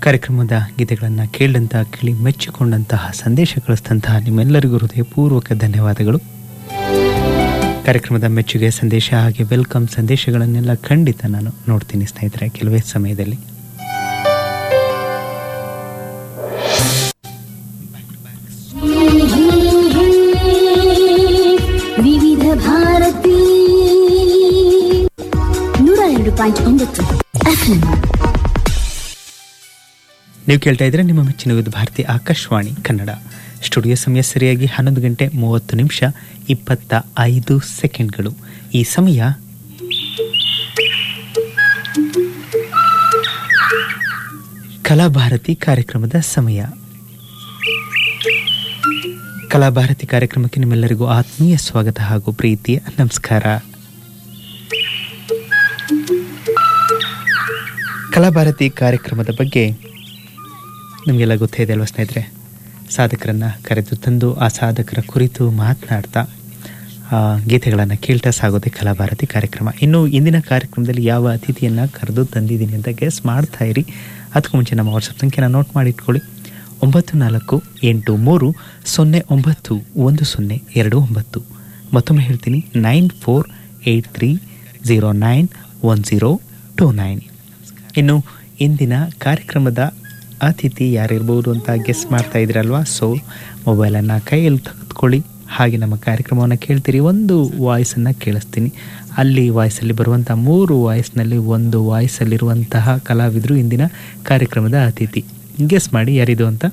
ಕಾರ್ಯಕ್ರಮದ ಗೀತೆಗಳನ್ನು ಕೇಳಿದಂಥ ಕೇಳಿ ಮೆಚ್ಚಿಕೊಂಡಂತಹ ಸಂದೇಶ ಕಳಿಸಿದಂತಹ ನಿಮ್ಮೆಲ್ಲರಿಗೂ ಹೃದಯಪೂರ್ವಕ ಧನ್ಯವಾದಗಳು ಕಾರ್ಯಕ್ರಮದ ಮೆಚ್ಚುಗೆ ಸಂದೇಶ ಹಾಗೆ ವೆಲ್ಕಮ್ ಸಂದೇಶಗಳನ್ನೆಲ್ಲ ಖಂಡಿತ ನಾನು ನೋಡ್ತೀನಿ ಸ್ನೇಹಿತರೆ ಕೆಲವೇ ಸಮಯದಲ್ಲಿ ವಿವಿಧ ಭಾರತಿ ನೂರ ಎರಡು ಪಾಯಿಂಟ್ ಒಂಬತ್ತು ಎಫ್ಎಂ ನೀವು ಕೇಳ್ತಾ ಇದ್ರೆ ನಿಮ್ಮ ಮೆಚ್ಚಿನ ವಿವಿಧ ಭಾರತಿ ಆಕಾಶವಾಣಿ ಕನ್ನಡ ಸ್ಟುಡಿಯೋ ಸಮಯ ಸರಿಯಾಗಿ ಹನ್ನೊಂದು ಗಂಟೆ ಮೂವತ್ತು ನಿಮಿಷ ಇಪ್ಪತ್ತ ಐದು ಸೆಕೆಂಡ್ಗಳು ಈ ಸಮಯ ಕಲಾಭಾರತಿ ಕಾರ್ಯಕ್ರಮದ ಸಮಯ ಕಲಾಭಾರತಿ ಕಾರ್ಯಕ್ರಮಕ್ಕೆ ನಿಮ್ಮೆಲ್ಲರಿಗೂ ಆತ್ಮೀಯ ಸ್ವಾಗತ ಹಾಗೂ ಪ್ರೀತಿಯ ನಮಸ್ಕಾರ ಕಲಾಭಾರತಿ ಕಾರ್ಯಕ್ರಮದ ಬಗ್ಗೆ ನಿಮಗೆಲ್ಲ ಗೊತ್ತೇ ಇದೆ ಅಲ್ವಾ ಸ್ನೇಹಿತರೆ ಸಾಧಕರನ್ನು ಕರೆದು ತಂದು ಆ ಸಾಧಕರ ಕುರಿತು ಮಾತನಾಡ್ತಾ ಗೀತೆಗಳನ್ನು ಕೇಳ್ತಾ ಸಾಗೋದೆ ಕಲಾಭಾರತಿ ಕಾರ್ಯಕ್ರಮ ಇನ್ನು ಇಂದಿನ ಕಾರ್ಯಕ್ರಮದಲ್ಲಿ ಯಾವ ಅತಿಥಿಯನ್ನು ಕರೆದು ತಂದಿದ್ದೀನಿ ಅಂತ ಗೆಸ್ ಮಾಡ್ತಾ ಇರಿ ಅದಕ್ಕೂ ಮುಂಚೆ ನಮ್ಮ ವಾಟ್ಸಪ್ ಸಂಖ್ಯೆನ ನೋಟ್ ಮಾಡಿ ಇಟ್ಕೊಳ್ಳಿ ಒಂಬತ್ತು ನಾಲ್ಕು ಎಂಟು ಮೂರು ಸೊನ್ನೆ ಒಂಬತ್ತು ಒಂದು ಸೊನ್ನೆ ಎರಡು ಒಂಬತ್ತು ಮತ್ತೊಮ್ಮೆ ಹೇಳ್ತೀನಿ nine four eight three zero nine one zero two nine ಇನ್ನು ಇಂದಿನ ಕಾರ್ಯಕ್ರಮದ ಅತಿಥಿ ಯಾರಿರ್ಬೋದು ಅಂತ ಗೆಸ್ ಮಾಡ್ತಾ ಇದ್ರಲ್ವಾ ಸೊ ಮೊಬೈಲನ್ನು ಕೈಯಲ್ಲಿ ತೆಗೆದುಕೊಳ್ಳಿ ಹಾಗೆ ನಮ್ಮ ಕಾರ್ಯಕ್ರಮವನ್ನು ಕೇಳ್ತೀರಿ ಒಂದು ವಾಯ್ಸನ್ನು ಕೇಳಿಸ್ತೀನಿ ಅಲ್ಲಿ ವಾಯ್ಸಲ್ಲಿ ಬರುವಂಥ ಮೂರು ವಾಯ್ಸ್ನಲ್ಲಿ ಒಂದು ವಾಯ್ಸಲ್ಲಿರುವಂತಹ ಕಲಾವಿದರು ಇಂದಿನ ಕಾರ್ಯಕ್ರಮದ ಅತಿಥಿ ಗೆಸ್ ಮಾಡಿ ಯಾರಿದು ಅಂತ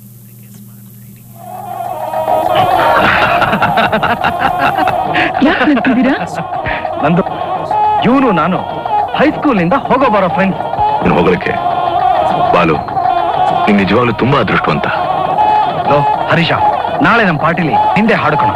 ನಂದು ಇವನು ನಾನು ಹೈಸ್ಕೂಲಿಂದ ಹೋಗೋ ಬರೋ ಫ್ರೆಂಡ್ಸ್ ನೀನು ಹೋಗ್ಲಿಕ್ಕೆ ಬಾಲು ನೀನ್ ನಿಜವಾಗ್ಲೂ ತುಂಬಾ ಅದೃಷ್ಟವಂತ ಲೋ ಹರೀಶ ನಾಳೆ ನಮ್ಮ ಪಾರ್ಟಿಲಿ ಹಿಂದೆ ಹಾಡ್ಕೋಣ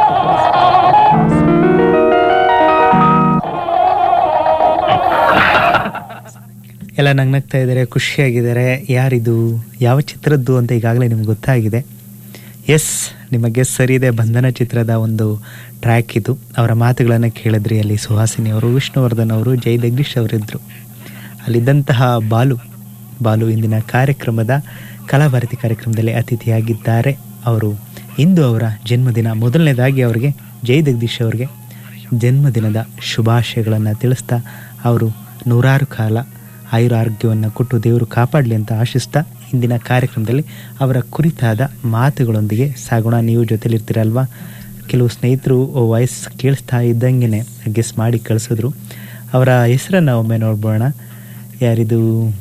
ಎಲ್ಲ ನಗ್ನಗ್ತಾ ಇದ್ದಾರೆ ಖುಷಿಯಾಗಿದ್ದಾರೆ ಯಾರಿದು ಯಾವ ಚಿತ್ರದ್ದು ಅಂತ ಈಗಾಗಲೇ ನಿಮ್ಗೆ ಗೊತ್ತಾಗಿದೆ ಎಸ್ ನಿಮ್ಮ ಗೆಸ್ ಸರಿ ಇದೆ ಬಂಧನ ಚಿತ್ರದ ಒಂದು ಟ್ರ್ಯಾಕ್ ಇದು ಅವರ ಮಾತುಗಳನ್ನು ಕೇಳಿದ್ರಿ ಅಲ್ಲಿ ಸುಹಾಸಿನಿ ಅವರು ವಿಷ್ಣುವರ್ಧನ್ ಅವರು ಜೈ ಜಗದೀಶ್ ಅವರಿದ್ದರು ಅಲ್ಲಿದ್ದಂತಹ ಬಾಲು ಬಾಲು ಇಂದಿನ ಕಾರ್ಯಕ್ರಮದ ಕಲಾಭಾರತಿ ಕಾರ್ಯಕ್ರಮದಲ್ಲಿ ಅತಿಥಿಯಾಗಿದ್ದಾರೆ ಅವರು ಇಂದು ಅವರ ಜನ್ಮದಿನ ಮೊದಲನೇದಾಗಿ ಅವರಿಗೆ ಜೈ ಜಗದೀಶ್ ಅವರಿಗೆ ಜನ್ಮದಿನದ ಶುಭಾಶಯಗಳನ್ನು ತಿಳಿಸ್ತಾ ಅವರು ನೂರಾರು ಕಾಲ ಆಯುರಾರೋಗ್ಯವನ್ನು ಕೊಟ್ಟು ದೇವರು ಕಾಪಾಡಲಿ ಅಂತ ಆಶಿಸ್ತಾ ಇಂದಿನ ಕಾರ್ಯಕ್ರಮದಲ್ಲಿ ಅವರ ಕುರಿತಾದ ಮಾತುಗಳೊಂದಿಗೆ ಸಾಗೋಣ ನೀವು ಜೊತೆಲಿರ್ತೀರಲ್ವಾ ಕೆಲವು ಸ್ನೇಹಿತರು ವಾಯ್ಸ್ ಕೇಳಿಸ್ತಾ ಇದ್ದಂಗೆ ಗೆಸ್ ಮಾಡಿ ಕಳಿಸಿದ್ರು ಅವರ ಹೆಸರನ್ನು ಒಮ್ಮೆ ನೋಡ್ಬೋಣ ಯಾರಿದು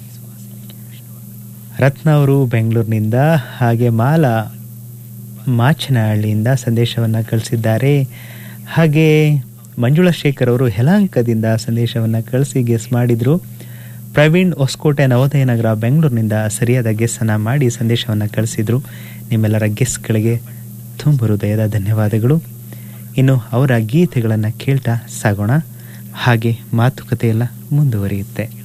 ರತ್ನ ಅವರು ಬೆಂಗಳೂರಿನಿಂದ ಹಾಗೆ ಮಾಲಾ ಮಾಚನಹಳ್ಳಿಯಿಂದ ಸಂದೇಶವನ್ನು ಕಳಿಸಿದ್ದಾರೆ ಹಾಗೆ ಮಂಜುಳಾ ಶೇಖರ್ ಅವರು ಯಲಹಂಕದಿಂದ ಸಂದೇಶವನ್ನು ಕಳಿಸಿ ಗೆಸ್ ಮಾಡಿದರು ಪ್ರವೀಣ್ ಹೊಸಕೋಟೆ ನವೋದಯ ನಗರ ಬೆಂಗಳೂರಿನಿಂದ ಸರಿಯಾದ ಗೆಸ್ಸನ್ನು ಮಾಡಿ ಸಂದೇಶವನ್ನು ಕಳಿಸಿದರು ನಿಮ್ಮೆಲ್ಲರ ಗೆಸ್ಗಳಿಗೆ ತುಂಬ ಹೃದಯದ ಧನ್ಯವಾದಗಳು ಇನ್ನು ಅವರ ಗೀತೆಗಳನ್ನು ಕೇಳ್ತಾ ಸಾಗೋಣ ಹಾಗೆ ಮಾತುಕತೆ ಎಲ್ಲ ಮುಂದುವರಿಯುತ್ತೆ